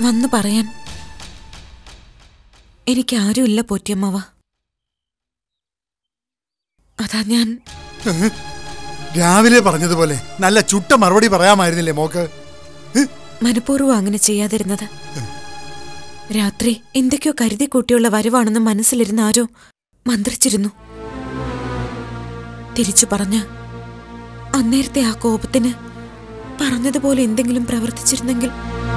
വന്ന് പറയാൻ എനിക്ക് ആരുമില്ല പോറ്റിയമ്മവ അതാ ഞാൻ രാവിലെ പറഞ്ഞതുപോലെ നല്ല ചുട്ട മറുപടി പറയാമായിരുന്നില്ലേ മോക്ക് മനഃപൂർവ്വം അങ്ങനെ ചെയ്യാതിരുന്നത് രാത്രി എന്തൊക്കെയോ കരുതി കൂട്ടിയുള്ള വരവാണെന്ന് മനസ്സിലിരുന്ന ആരോ മന്ത്രിച്ചിരുന്നു തിരിച്ചു പറഞ്ഞ അന്നേരത്തെ ആ കോപത്തിന് പറഞ്ഞതുപോലെ എന്തെങ്കിലും പ്രവർത്തിച്ചിരുന്നെങ്കിൽ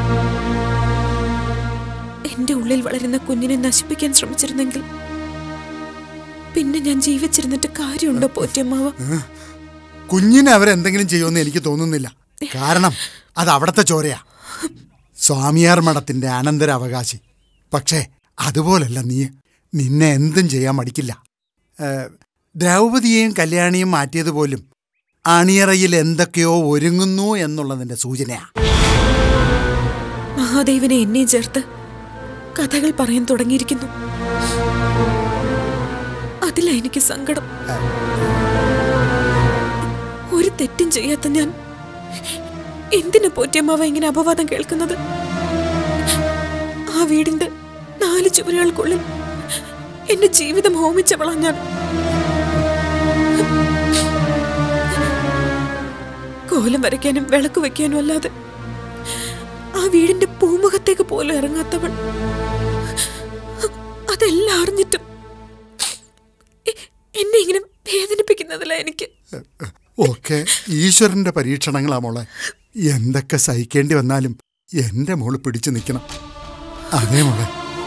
എന്റെ ഉള്ളിൽ വളരുന്ന കുഞ്ഞിനെ നശിപ്പിക്കാൻ ശ്രമിച്ചിരുന്നെങ്കിൽ പിന്നെ ഞാൻ ജീവിച്ചിരുന്നിട്ട് കാര്യമുണ്ടോ പോറ്റിയമ്മാവ കുഞ്ഞിനെ അവരെന്തെങ്കിലും ചെയ്യുമെന്ന് എനിക്ക് തോന്നുന്നില്ല കാരണം അത് അവിടത്തെ ചോരയാ സ്വാമിയാർ മഠത്തിന്റെ അനന്തരാവകാശി പക്ഷേ അതുപോലല്ല നീ നിന്നെ എന്തും ചെയ്യാൻ മടിക്കില്ല ഏ, ദ്രൗപദിയെയും കല്യാണിയും മാറ്റിയത് പോലും അണിയറയിൽ എന്തൊക്കെയോ ഒരുങ്ങുന്നു എന്നുള്ളതിന്റെ സൂചനയാ മഹാദേവനെ എന്നെ ചേർത്ത് കഥകൾ പറയാൻ തുടങ്ങിയിരിക്കുന്നു അതിലാ എനിക്ക് സങ്കടം ഒരു തെറ്റും ചെയ്യാത്ത ഞാൻ എന്തിനു പോറ്റിയമ്മാവ ഇങ്ങനെ അപവാദം കേൾക്കുന്നത് ആ വീടിന്റെ നാല് ചുവരുകൾക്കുള്ളിൽ എന്റെ ജീവിതം ഹോമിച്ചവളാ ഞാൻ കോലം വരയ്ക്കാനും വിളക്ക് വെക്കാനും അല്ലാതെ ആ വീടിന്റെ പൂമുഖത്തേക്ക് പോലും ഇറങ്ങാത്തവൾ അതെല്ലാം അറിഞ്ഞിട്ടും എ- എന്നെ ഇങ്ങനെ വേദനിപ്പിക്കുന്നതില്ല എനിക്ക് ഒക്കെ ഈശ്വരന്റെ പരീക്ഷണങ്ങളാ മോളെ എന്തൊക്കെ സഹിക്കേണ്ടി വന്നാലും എന്റെ മോള് പിടിച്ചു നിൽക്കണം അതേ മോളെ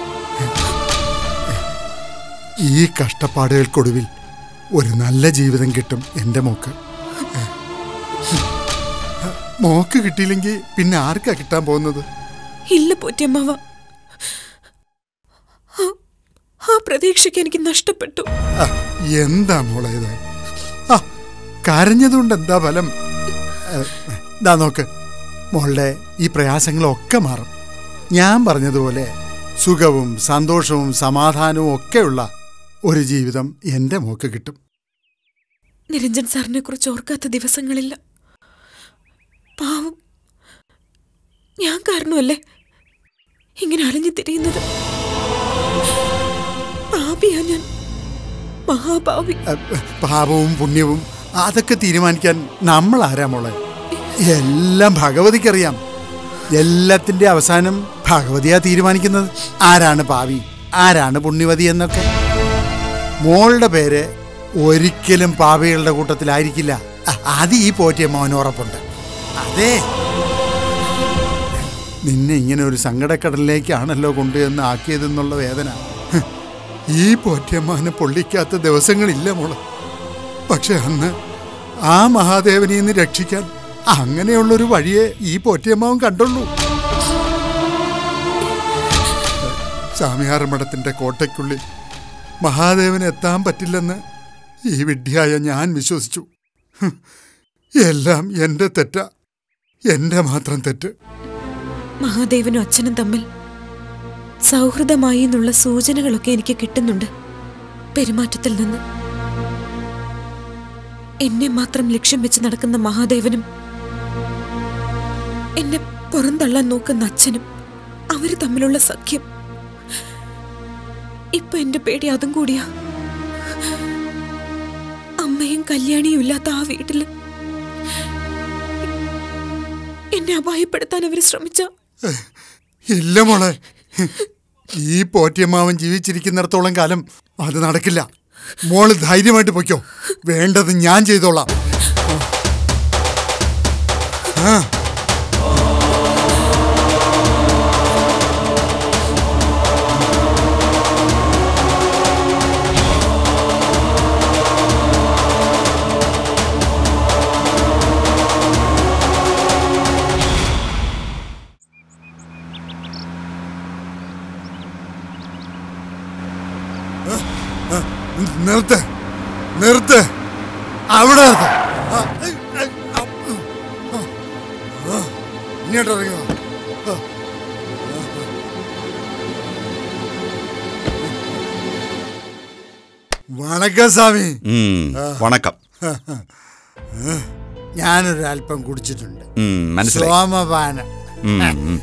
ഈ കഷ്ടപ്പാടുകൾക്കൊടുവിൽ ഒരു നല്ല ജീവിതം കിട്ടും എൻ്റെ മോക്ക് മോക്ക് കിട്ടിയില്ലെങ്കിൽ പിന്നെ ആർക്കാ കിട്ടാൻ പോകുന്നത് ഇല്ല പോറ്റിയമ്മാവ ആ- ആ പ്രതീക്ഷയ്ക്ക് എനിക്ക് നഷ്ടപ്പെട്ടു ആ, എന്താ മോളെ ഇത് ആ കരഞ്ഞതുകൊണ്ട് എന്താ ഫലം ഏ, ദാ നോക്ക് മോളുടെ ഈ പ്രയാസങ്ങളൊക്കെ മാറും ഞാൻ പറഞ്ഞതുപോലെ സുഖവും സന്തോഷവും സമാധാനവും ഒക്കെയുള്ള ഒരു ജീവിതം എൻ്റെ മോക്ക് കിട്ടും നിരഞ്ജൻ സാറിനെ കുറിച്ച് ഓർക്കാത്ത ദിവസങ്ങളില്ല പാവം ഞാൻ കാരണമല്ലേ ഇങ്ങനെ അലഞ്ഞു തിരിയുന്നത് പാപിയാ ഞാൻ മഹാപാവി ഏ, പാപവും പുണ്യവും അതൊക്കെ തീരുമാനിക്കാൻ നമ്മൾ ആരാ മോളെ എല്ലാം ഭഗവതിക്കറിയാം എല്ലാത്തിൻ്റെ അവസാനം ഭഗവതിയാ തീരുമാനിക്കുന്നത് ആരാണ് പാവി ആരാണ് പുണ്യവതി എന്നൊക്കെ മോളുടെ പേര് ഒരിക്കലും പാപികളുടെ കൂട്ടത്തിലായിരിക്കില്ല അ- അത് ഈ പോറ്റിയ മോന് ഉറപ്പുണ്ട് അതെ നിന്നെ ഇങ്ങനെ ഒരു സങ്കടക്കടലിലേക്കാണല്ലോ കൊണ്ടുവന്ന് ആക്കിയതെന്നുള്ള വേദന ഹ്, ഈ പോറ്റിയമ്മാനെ പൊള്ളിക്കാത്ത ദിവസങ്ങളില്ല മോളെ പക്ഷെ അന്ന് ആ മഹാദേവനെ നിന്ന് രക്ഷിക്കാൻ അങ്ങനെയുള്ളൊരു വഴിയെ ഈ പോറ്റിയമ്മാവും കണ്ടുള്ളൂ സ്വാമിയാർ മഠത്തിന്റെ കോട്ടയ്ക്കുള്ളിൽ മഹാദേവന് എത്താൻ പറ്റില്ലെന്ന് ഈ വിഡ്ഢിയായ ഞാൻ വിശ്വസിച്ചു ഹ്, എല്ലാം എൻ്റെ തെറ്റ എൻ്റെ മാത്രം തെറ്റ് മഹാദേവനും അച്ഛനും തമ്മിൽ സൗഹൃദമായി എന്നുള്ള സൂചനകളൊക്കെ എനിക്ക് കിട്ടുന്നുണ്ട് പെരുമാറ്റത്തിൽ നിന്ന് എന്നെ മാത്രം ലക്ഷ്യം വെച്ച് നടക്കുന്ന മഹാദേവനും എന്നെ പുറന്തള്ളാൻ നോക്കുന്ന അച്ഛനും അവര് തമ്മിലുള്ള സഖ്യം ഇപ്പൊ എന്റെ പേടി അതും കൂടിയാ അമ്മയും കല്യാണിയും ഇല്ലാത്ത ആ വീട്ടില് എന്നെ അപായപ്പെടുത്താൻ അവര് ശ്രമിച്ച ഇല്ല മോളെ ഈ പോറ്റിയമ്മാവൻ ജീവിച്ചിരിക്കുന്നിടത്തോളം കാലം അത് നടക്കില്ല മോള് ധൈര്യമായിട്ട് പൊയ്ക്കോ വേണ്ടത് ഞാൻ ചെയ്തോളാം ആ നിർത്ത് നിർത്ത് അവിടെ നിർത്ത് ആ, ഐ, ഐ, ആ, ആ, ആ, ഇങ്ങോട്ട് ഇറങ്ങുക വണക്കം സ്വാമി ഉം, വണക്കം ഞാനൊരല്പം കുടിച്ചിട്ടുണ്ട് ഉം, മനസ്സിലായി സോമപാനം ഉം, ഉം.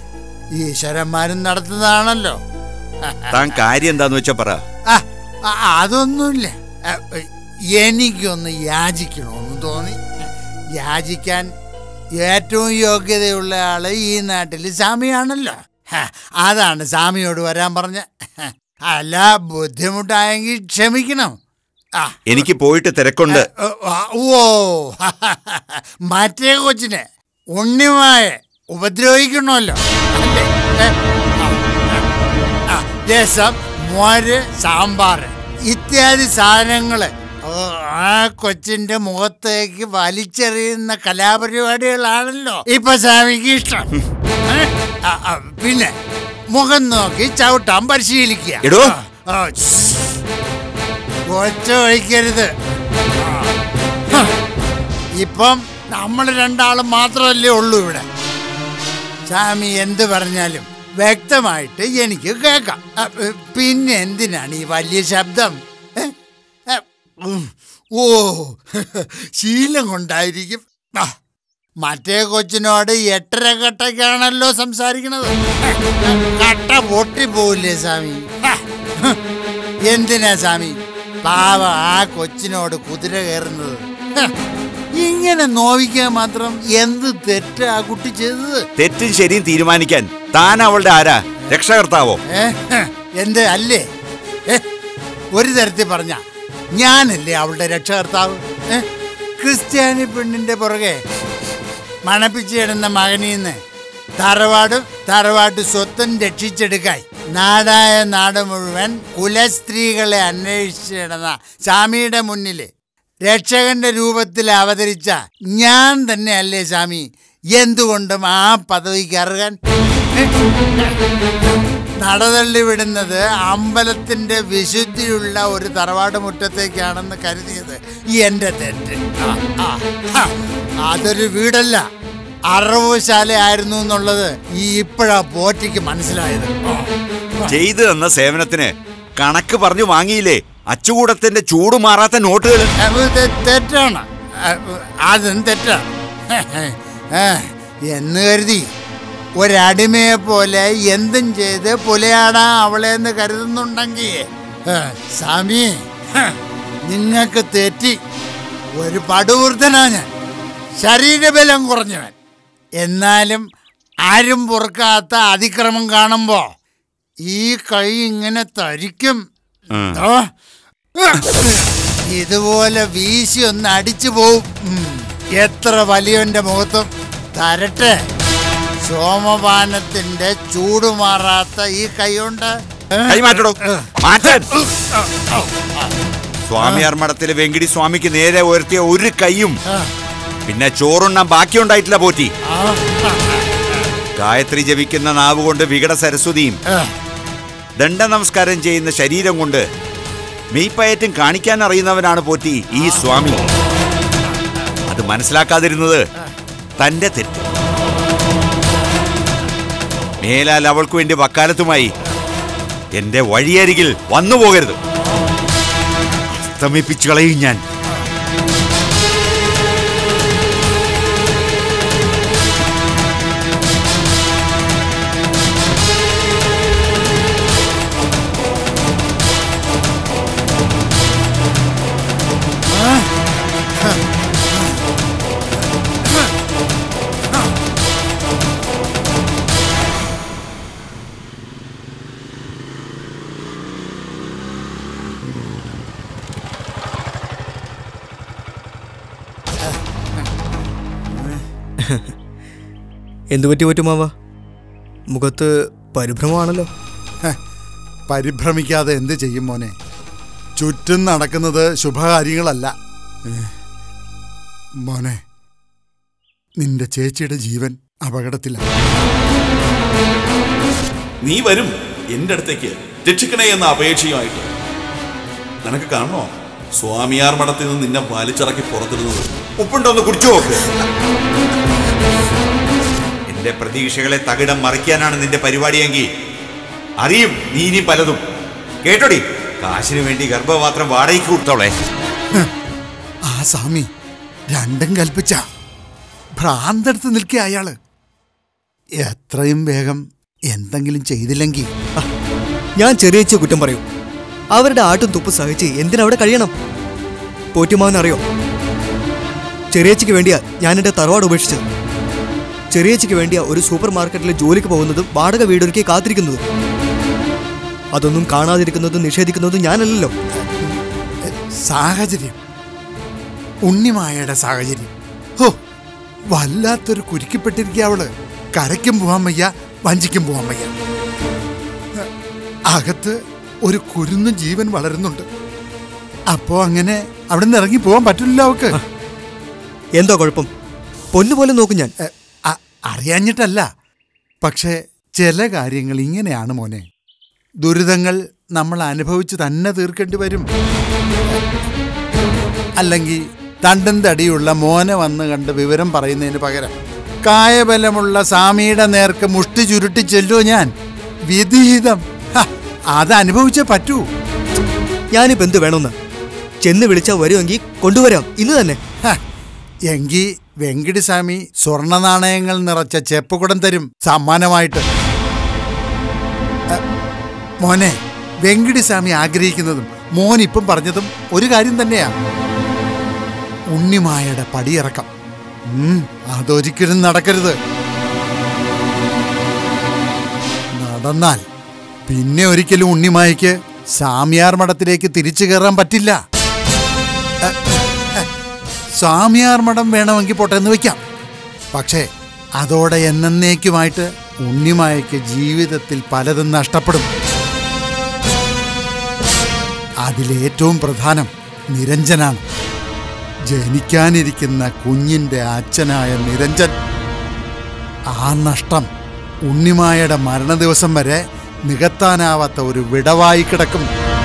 ഈശ്വരന്മാരും നടത്തുന്നതാണല്ലോ താൻ കാര്യം എന്താന്ന് വെച്ചാ പറ ആ, ആ, അതൊന്നുമില്ല ആ, എനിക്കൊന്ന് യാചിക്കണമെന്ന് തോന്നി യാചിക്കാൻ ഏറ്റവും യോഗ്യതയുള്ള ആള് ഈ നാട്ടിൽ സ്വാമിയാണല്ലോ ഹ, അതാണ് സ്വാമിയോട് വരാൻ പറഞ്ഞ ഹ, അല്ല ബുദ്ധിമുട്ടായെങ്കിൽ ക്ഷമിക്കണം ആ എനിക്ക് പോയിട്ട് തിരക്കുണ്ട് ഓ, ആ, ഓ മറ്റേ കൊച്ചിനെ ഉണ്ണിമായ ഉപദ്രവിക്കണമല്ലോ അല്ലേ ഏ, ആ, ആ, ആ, രസം മോര് സാമ്പാർ ഇത്യാദി സാധനങ്ങള് ഓ, ആ കൊച്ചിന്റെ മുഖത്തേക്ക് വലിച്ചെറിയുന്ന കലാപരിപാടികളാണല്ലോ ഇപ്പൊ സ്വാമിക്ക് ഇഷ്ടം ഏ? ആ, ആ, പിന്നെ മുഖം നോക്കി ചവിട്ടാൻ പരിശീലിക്കുക എടോ. ആ, ആ, ശ്ശ്. ഒച്ച വയ്ക്കരുത് ഹ. ഇപ്പം നമ്മൾ രണ്ടാളും മാത്രമല്ലേ ഉള്ളൂ ഇവിടെ സ്വാമി എന്ത് പറഞ്ഞാലും വ്യക്തമായിട്ട് എനിക്ക് കേൾക്കാം അ, എ, പിന്നെ എന്തിനാണ് ഈ വലിയ ശബ്ദം ഏ? എ, ഉം. ഓ ശീലം കൊണ്ടായിരിക്കും ആ, മറ്റേ കൊച്ചിനോട് എട്ടര കട്ടയ്ക്കാണല്ലോ സംസാരിക്കണത് കട്ട പൊട്ടിപ്പോവില്ലേ സ്വാമി ഹ. എന്തിനാ സ്വാമി പാവ ആ കൊച്ചിനോട് കുതിര കയറുന്നത് ഹ, ഇങ്ങനെ നോവിക്കാൻ മാത്രം എന്ത് തെറ്റാ ആ കുട്ടി ചെയ്തത് തെറ്റും ശരിയും തീരുമാനിക്കാൻ താൻ അവളുടെ ആരാ രക്ഷകർത്താവോ ഏ? ഹ, എന്ത് അല്ലേ ഏ? ഒരു തരത്തിൽ പറഞ്ഞ ഞാനല്ലേ അവളുടെ രക്ഷകർത്താവ് ഏ? ക്രിസ്ത്യാനി പെണ്ണിന്റെ പുറകെ മണപ്പിച്ചിടുന്ന മകനീന്ന് തറവാടും തറവാട്ട് സ്വത്തും രക്ഷിച്ചെടുക്കായി നാടായ നാട് മുഴുവൻ കുലസ്ത്രീകളെ അന്വേഷിച്ചിടുന്ന സ്വാമിയുടെ മുന്നിൽ രക്ഷകന്റെ രൂപത്തിൽ അവതരിച്ച ഞാൻ തന്നെ അല്ലേ സ്വാമി എന്തുകൊണ്ടും ആ പദവിക്ക് അറുകാൻ നടതള്ളി വിടുന്നത് അമ്പലത്തിന്റെ വിശുദ്ധിയുള്ള ഒരു തറവാട് മുറ്റത്തേക്കാണെന്ന് കരുതിയത് എന്റെ തെറ്റ് ആ, ആ, ഹ. അതൊരു വീടല്ല അറവുശാല ആയിരുന്നു എന്നുള്ളത് ഈ ഇപ്പോഴാ പോറ്റിക്ക് മനസ്സിലായത് ആ. ചെയ്തു തന്ന സേവനത്തിന് കണക്ക് പറഞ്ഞു വാങ്ങിയില്ലേ അച്ചുകൂടത്തിന്റെ ചൂട് മാറാത്ത നോട്ടുകൾ അത് തെ- തെറ്റാണ് അഹ് അതും തെറ്റാണ് ആ, എന്ന് കരുതി ഒരടിമയെ പോലെ എന്തും ചെയ്ത് പുലയാടാൻ അവളെ എന്ന് കരുതുന്നുണ്ടെങ്കിൽ ആ, സ്വാമി ഹ, നിങ്ങൾക്ക് തെറ്റി ഒരു പടുവൃദ്ധനാ ഞാൻ ശരീരബലം കുറഞ്ഞവൻ എന്നാലും ആരും പൊറുക്കാത്ത അതിക്രമം കാണുമ്പോ ഈ കൈ ഇങ്ങനെ തരിക്കും ഉം. ആ. ഇതുപോലെ വീശി ഒന്ന് അടിച്ചു പോവും ഉം. എത്ര വലിയവന്റെ മുഖത്തും തരട്ടെ സോമപാനത്തിന്റെ ചൂടുമാറാത്ത ഈ കൈകൊണ്ട് ഏ? കൈ മാറ്റടോ മാറ്റാൻ സ്വാമിയാർ മഠത്തിലെ വെങ്കിടി സ്വാമിക്ക് നേരെ ഉയർത്തിയ ഒരു കൈയും ആ, പിന്നെ ചോറുണ്ണാൻ ബാക്കിയുണ്ടായിട്ടില്ല പോറ്റി ആ, ഗായത്രി ജപിക്കുന്ന നാവ് കൊണ്ട് വികട സരസ്വതിയും ആ. ദണ്ഡ നമസ്കാരം ചെയ്യുന്ന ശരീരം കൊണ്ട് മെയ്പ്പയറ്റും കാണിക്കാൻ അറിയുന്നവനാണ് പോറ്റി ഈ സ്വാമി അത് മനസ്സിലാക്കാതിരുന്നത് തന്റെ തെറ്റ് മേലാൽ അവൾക്ക് വേണ്ടി വക്കാലത്തുമായി എന്റെ വഴിയരികിൽ വന്നു പോകരുത് അസ്തമിപ്പിച്ചു കളയും ഞാൻ എന്തു പറ്റി പറ്റുമാവ മുഖത്ത് പരിഭ്രമമാണല്ലോ ഹ, പരിഭ്രമിക്കാതെ എന്ത് ചെയ്യും മോനെ ചുറ്റും നടക്കുന്നത് ശുഭകാര്യങ്ങളല്ല ഏ, മോനെ നിന്റെ ചേച്ചിയുടെ ജീവൻ അപകടത്തിലാണ് നീ വരും എന്റെ അടുത്തേക്ക് രക്ഷിക്കണേ എന്ന അപേക്ഷയുമായിട്ട് നിനക്ക് കാണണോ സ്വാമിയാർ മഠത്തിൽ നിന്ന് നിന്നെ വലിച്ചിറക്കി പുറത്തിടുന്നത് ഉപ്പുണ്ടോന്ന് കുടിച്ചു നോക്ക് എന്റെ പ്രതീക്ഷകളെ തകിടം മറിക്കാനാണ് നിന്റെ പരിപാടിയെങ്കിൽ അറിയും നീ ഇനി പലതും കേട്ടോടി കാശിനു വേണ്ടി ഗർഭപാത്രം വാടകയ്ക്ക് കൊടുത്തോളെ ആ സ്വാമി രണ്ടും കൽപ്പിച്ച ഭ്രാന്തെടുത്ത് നിൽക്കുക അയാള് എത്രയും വേഗം എന്തെങ്കിലും ചെയ്തില്ലെങ്കിൽ ആ, ഞാൻ ചെറിയച്ച കുറ്റം പറയൂ അവരുടെ ആട്ടും തുപ്പ് സഹിച്ച് എന്തിനവിടെ കഴിയണം പോറ്റുമാവൻ അറിയോ ചെറിയച്ചയ്ക്ക് വേണ്ടിയാ ഞാൻ എൻ്റെ തറവാട് ഉപേക്ഷിച്ചത് ചെറിയച്ചയ്ക്ക് വേണ്ടിയാ ഒരു സൂപ്പർ മാർക്കറ്റിലെ ജോലിക്ക് പോകുന്നതും വാടക വീടൊരുക്കി കാത്തിരിക്കുന്നതും അതൊന്നും കാണാതിരിക്കുന്നതും നിഷേധിക്കുന്നതും ഞാനല്ലല്ലോ സാഹചര്യം ഉണ്ണിമായയുടെ സാഹചര്യം ഹോ വല്ലാത്തൊരു കുരുക്കിപ്പെട്ടിരിക്കുക അവള് കരയ്ക്കും പോവാൻ വയ്യ വഞ്ചിക്കും പോവാൻ വയ്യ അകത്ത് ഒരു കുരുന്നും ജീവൻ വളരുന്നുണ്ട് അപ്പോ അങ്ങനെ അവിടെ നിന്ന് ഇറങ്ങി പോവാൻ പറ്റില്ലല്ലോ അവക്ക് എന്തോ കുഴപ്പം പൊന്നുപോലെ നോക്കും ഞാൻ എ, അ- അറിയാഞ്ഞിട്ടല്ല പക്ഷേ ചില കാര്യങ്ങൾ ഇങ്ങനെയാണ് മോനെ ദുരിതങ്ങൾ നമ്മൾ അനുഭവിച്ച് തന്നെ തീർക്കേണ്ടി വരും അല്ലെങ്കിൽ തണ്ടും തടിയുള്ള മോനെ വന്ന് കണ്ട് വിവരം പറയുന്നതിന് പകരം കായബലമുള്ള സ്വാമിയുടെ നേർക്ക് മുഷ്ടി ചുരുട്ടി ചെല്ലോ ഞാൻ വിധിഹിതം ഹ, അത് അനുഭവിച്ചേ പറ്റൂ ഞാനിപ്പോ എന്ത് വേണമെന്ന് ചെന്ന് വിളിച്ചാൽ വരുമെങ്കിൽ കൊണ്ടുവരാം ഇന്ന് തന്നെ ഹ, എങ്കി വെങ്കിടിസ്വാമി സ്വർണ നാണയങ്ങൾ നിറച്ച ചെപ്പുകുടം തരും സമ്മാനമായിട്ട് അ, മോനെ വെങ്കിടിസ്വാമി ആഗ്രഹിക്കുന്നതും മോൻ ഇപ്പം പറഞ്ഞതും ഒരു കാര്യം തന്നെയാ ഉണ്ണിമായയുടെ പടിയിറക്കം ഉം, അതൊരിക്കലും നടക്കരുത് നടന്നാൽ പിന്നെ ഒരിക്കലും ഉണ്ണിമായയ്ക്ക് സാമിയാർ മഠത്തിലേക്ക് തിരിച്ചു കയറാൻ പറ്റില്ല സ്വാമിയാർ മഠം വേണമെങ്കിൽ പോട്ടെ എന്ന് വെക്കാം പക്ഷേ അതോടെ എന്നേക്കുമായിട്ട് ഉണ്ണിമായയ്ക്ക് ജീവിതത്തിൽ പലതും നഷ്ടപ്പെടും അതിലേറ്റവും പ്രധാനം നിരഞ്ജനാണ് ജനിക്കാനിരിക്കുന്ന കുഞ്ഞിൻ്റെ അച്ഛനായ നിരഞ്ജൻ ആ നഷ്ടം ഉണ്ണിമായയുടെ മരണദിവസം വരെ നികത്താനാവാത്ത ഒരു വിടവായി കിടക്കും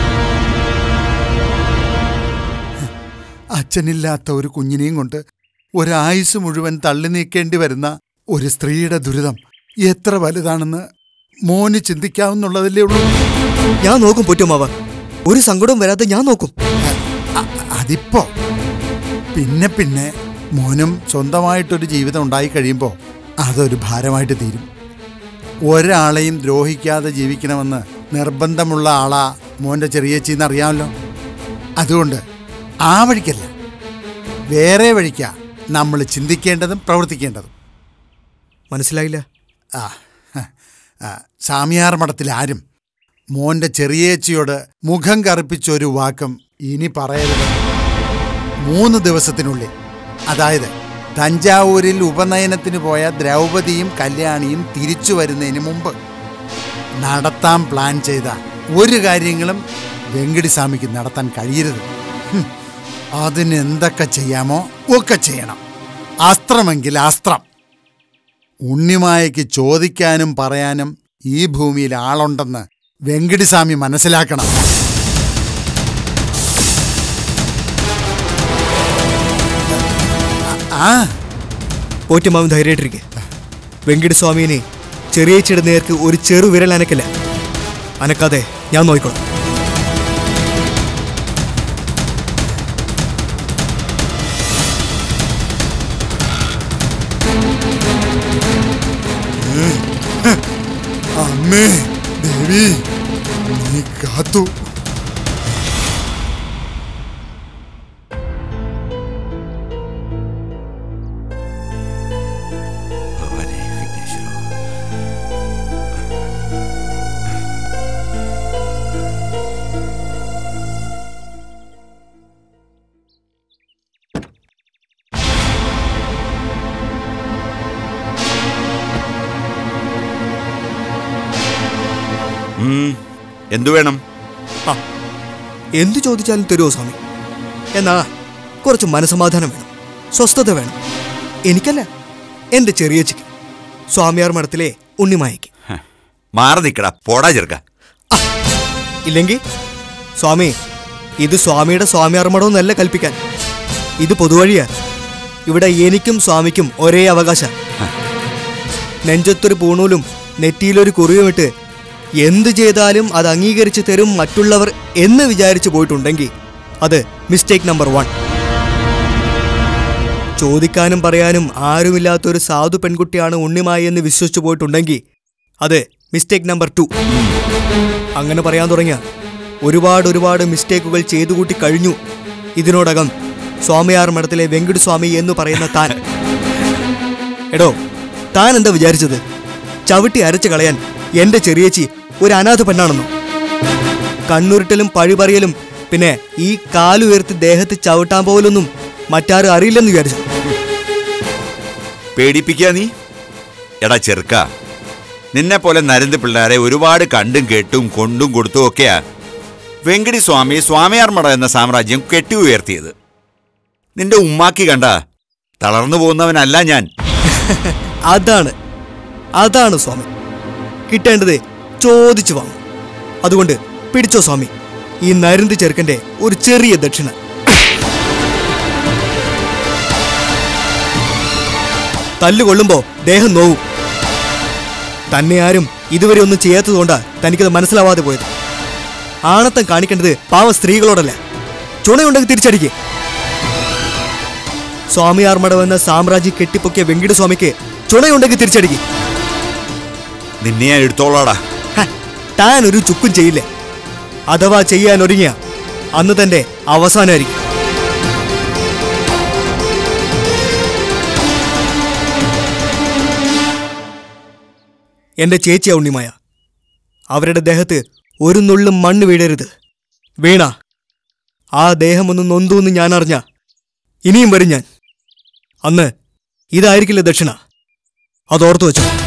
അച്ഛനില്ലാത്ത ഒരു കുഞ്ഞിനെയും കൊണ്ട് ഒരായുസ് മുഴുവൻ തള്ളി നീക്കേണ്ടി വരുന്ന ഒരു സ്ത്രീയുടെ ദുരിതം എത്ര വലുതാണെന്ന് മോന് ചിന്തിക്കാവുന്നുള്ളതല്ലേ ഉള്ളൂ ഞാൻ നോക്കും പൊറ്റുമാവ ഒരു സങ്കടവും വരാതെ ഞാൻ നോക്കും അ- അതിപ്പോ പിന്നെ പിന്നെ മോനും സ്വന്തമായിട്ടൊരു ജീവിതം ഉണ്ടായി കഴിയുമ്പോൾ അതൊരു ഭാരമായിട്ട് തീരും ഒരാളെയും ദ്രോഹിക്കാതെ ജീവിക്കണമെന്ന് നിർബന്ധമുള്ള ആളാ മോൻ്റെ ചെറിയച്ചിന്ന് അറിയാമല്ലോ അതുകൊണ്ട് ആ വഴിക്കല്ല വേറെ വഴിക്കാ നമ്മൾ ചിന്തിക്കേണ്ടതും പ്രവർത്തിക്കേണ്ടതും മനസ്സിലായില്ല ആ ഹ, ആ, സാമിയാർ മഠത്തിൽ ആരും മോന്റെ ചെറിയേച്ചിയോട് മുഖം കറുപ്പിച്ചൊരു വാക്കും ഇനി പറയരുത് മൂന്ന് ദിവസത്തിനുള്ളിൽ അതായത് തഞ്ചാവൂരിൽ ഉപനയനത്തിന് പോയ ദ്രൗപദിയും കല്യാണിയും തിരിച്ചു വരുന്നതിന് മുമ്പ് നടത്താൻ പ്ലാൻ ചെയ്ത ഒരു കാര്യങ്ങളും വെങ്കടിസ്വാമിക്ക് നടത്താൻ കഴിയരുത് ഹും, അതിന് എന്തൊക്കെ ചെയ്യാമോ ഒക്കെ ചെയ്യണം അസ്ത്രമെങ്കിൽ അസ്ത്രം ഉണ്ണിമായയ്ക്ക് ചോദിക്കാനും പറയാനും ഈ ഭൂമിയിൽ ആളുണ്ടെന്ന് വെങ്കിടിസ്വാമി മനസ്സിലാക്കണം ആ പോറ്റുമാവൻ ധൈര്യമായിട്ടിരിക്കെ വെങ്കിട് സ്വാമിനെ ചെറിയച്ചിയുടെ നേർക്ക് ഒരു ചെറു വിരൽ അനക്കില്ല അനക്കാതെ ഞാൻ നോക്കിക്കോളാം അമ്മേ ദേവി നീ കാത്തു ഭഗവാനെ വിഘ്നേശ്വര ഉം, എന്തു വേണം ആ എന്തു ചോദിച്ചാലും തരുമോ സ്വാമി എന്നാ കുറച്ച് മനസമാധാനം വേണം സ്വസ്ഥത വേണം എനിക്കല്ല എൻ്റെ ചെറിയച്ചിക്ക് സ്വാമിയാർ മഠത്തിലെ ഉണ്ണിമായയ്ക്ക് ഹ, മാറി നിൽക്കടാ പോടാ ചെറുക്ക ആ, ഇല്ലെങ്കിൽ സ്വാമി ഇത് സ്വാമിയുടെ സ്വാമിയാർ മഠമൊന്നല്ല കൽപ്പിക്കാൻ ഇത് പൊതുവഴിയാ ഇവിടെ എനിക്കും സ്വാമിക്കും ഒരേ അവകാശം നെഞ്ചത്തൊരു പൂണൂലും നെറ്റിയിലൊരു കുറിയുമിട്ട് എന്തു ചെയ്താലും അത് അംഗീകരിച്ച് തരും മറ്റുള്ളവർ എന്ന് വിചാരിച്ചു പോയിട്ടുണ്ടെങ്കിൽ അത് മിസ്റ്റേക്ക് നമ്പർ വൺ ചോദിക്കാനും പറയാനും ആരുമില്ലാത്തൊരു സാധു പെൺകുട്ടിയാണ് ഉണ്ണിമായി എന്ന് വിശ്വസിച്ചു പോയിട്ടുണ്ടെങ്കിൽ അത് മിസ്റ്റേക്ക് നമ്പർ ടു അങ്ങനെ പറയാൻ തുടങ്ങിയ ഒരുപാട് ഒരുപാട് മിസ്റ്റേക്കുകൾ ചെയ്തു കൂട്ടി കഴിഞ്ഞു ഇതിനോടകം സ്വാമിയാർ മഠത്തിലെ വെങ്കട് സ്വാമി എന്ന് പറയുന്ന താൻ എടോ താൻ എന്താ വിചാരിച്ചത് ചവിട്ടി അരച്ചു കളയാൻ എന്റെ ചെറിയച്ചി ഒരു അനാഥ പെണ്ണാണെന്നോ കണ്ണുരുട്ടലും പഴിപറിയലും പിന്നെ ഈ കാലുയർത്തി ദേഹത്ത് ചവിട്ടാൻ പോലൊന്നും മറ്റാരും അറിയില്ലെന്ന് വിചാരിച്ചു പേടിപ്പിക്കാ നീ എടാ ചെറുക്ക നിന്നെ പോലെ നരന്ത് പിള്ളേരെ ഒരുപാട് കണ്ടും കേട്ടും കൊണ്ടും കൊടുത്തും ഒക്കെയാ വെങ്കടി സ്വാമി സ്വാമിയാർമട എന്ന സാമ്രാജ്യം കെട്ടി ഉയർത്തിയത് നിന്റെ ഉമ്മാക്കി കണ്ട തളർന്നു പോകുന്നവനല്ല ഞാൻ അതാണ് അതാണ് സ്വാമി കിട്ടേണ്ടത് ചോദിച്ചു വാങ്ങും അതുകൊണ്ട് പിടിച്ചോ സ്വാമി ഈ നരുന്ത് ചെറുക്കന്റെ ഒരു ചെറിയ ദക്ഷിണ തല്ലുകൊള്ളുമ്പോ ദേഹം നോവും തന്നെ ആരും ഇതുവരെ ഒന്നും ചെയ്യാത്തതുകൊണ്ടാ തനിക്കത് മനസ്സിലാവാതെ പോയത് ആണത്തം കാണിക്കേണ്ടത് പാവ സ്ത്രീകളോടല്ല ചുണയുണ്ടെങ്കിൽ തിരിച്ചടിക്ക് സ്വാമിയാർമട എന്ന സാമ്രാജ്യം കെട്ടിപ്പൊക്കിയ വെങ്കിട സ്വാമിക്ക് ചുണയുണ്ടെങ്കിൽ തിരിച്ചടിക്ക് നിന്നെ ഞാൻ എടുത്തോളാടാ ഹ, താൻ ഒരു ചുക്കും ചെയ്യില്ല അഥവാ ചെയ്യാൻ ഒരുങ്ങിയ അന്ന് തന്റെ അവസാനമായിരിക്കും എന്റെ ചേച്ചിയാ ഉണ്ണിമായ അവരുടെ ദേഹത്ത് ഒരു നുള്ളും മണ്ണ് വീഴരുത് വീണ ആ ദേഹമൊന്ന് നൊന്തൂന്ന് ഞാൻ അറിഞ്ഞ ഇനിയും വരും ഞാൻ അന്ന് ഇതായിരിക്കില്ല ദക്ഷിണ അതോർത്തു വെച്ചോ